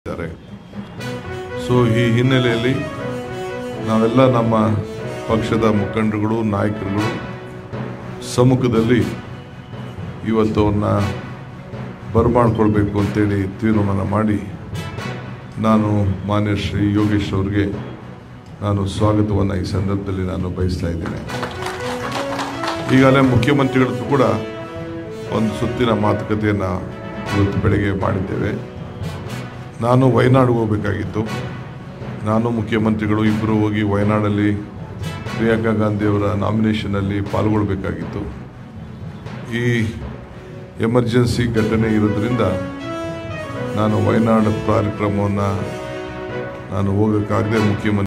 ಇದ್ದಾರೆ ಸೊ ಈ ಹಿನ್ನೆಲೆಯಲ್ಲಿ ನಾವೆಲ್ಲ ನಮ್ಮ ಪಕ್ಷದ ಮುಖಂಡರುಗಳು ನಾಯಕರುಗಳು ಸಮ್ಮುಖದಲ್ಲಿ ಇವತ್ತು ಅವ್ರನ್ನ ಬರಮಾಡ್ಕೊಳ್ಬೇಕು ಅಂತೇಳಿ ತೀರ್ಮಾನ ಮಾಡಿ ನಾನು ಮಾನ್ಯ ಶ್ರೀ ಯೋಗೇಶ್ ಅವ್ರಿಗೆ ನಾನು ಸ್ವಾಗತವನ್ನು ಈ ಸಂದರ್ಭದಲ್ಲಿ ನಾನು ಬಯಸ್ತಾ ಇದ್ದೇನೆ ಈಗಾಗಲೇ ಮುಖ್ಯಮಂತ್ರಿಗಳ ಹತ್ರ ಕೂಡ ಒಂದು ಸುತ್ತಿನ ಮಾತುಕತೆಯನ್ನು ಇವತ್ತು ಬೆಳಗ್ಗೆ ಮಾಡಿದ್ದೇವೆ ನಾನು ವಯನಾಡಿಗೆ ಹೋಗಬೇಕಾಗಿತ್ತು ನಾನು ಮುಖ್ಯಮಂತ್ರಿಗಳು ಇಬ್ಬರು ಹೋಗಿ ವಯನಾಡಲ್ಲಿ ಪ್ರಿಯಾಂಕಾ ಗಾಂಧಿಯವರ ನಾಮಿನೇಷನಲ್ಲಿ ಪಾಲ್ಗೊಳ್ಬೇಕಾಗಿತ್ತು ಈ ಎಮರ್ಜೆನ್ಸಿ ಘಟನೆ ಇರೋದ್ರಿಂದ ನಾನು ವಯನಾಡ್ ಕಾರ್ಯಕ್ರಮವನ್ನು ನಾನು ಹೋಗೋಕ್ಕಾಗದೆ ಮುಖ್ಯಮಂತ್ರಿ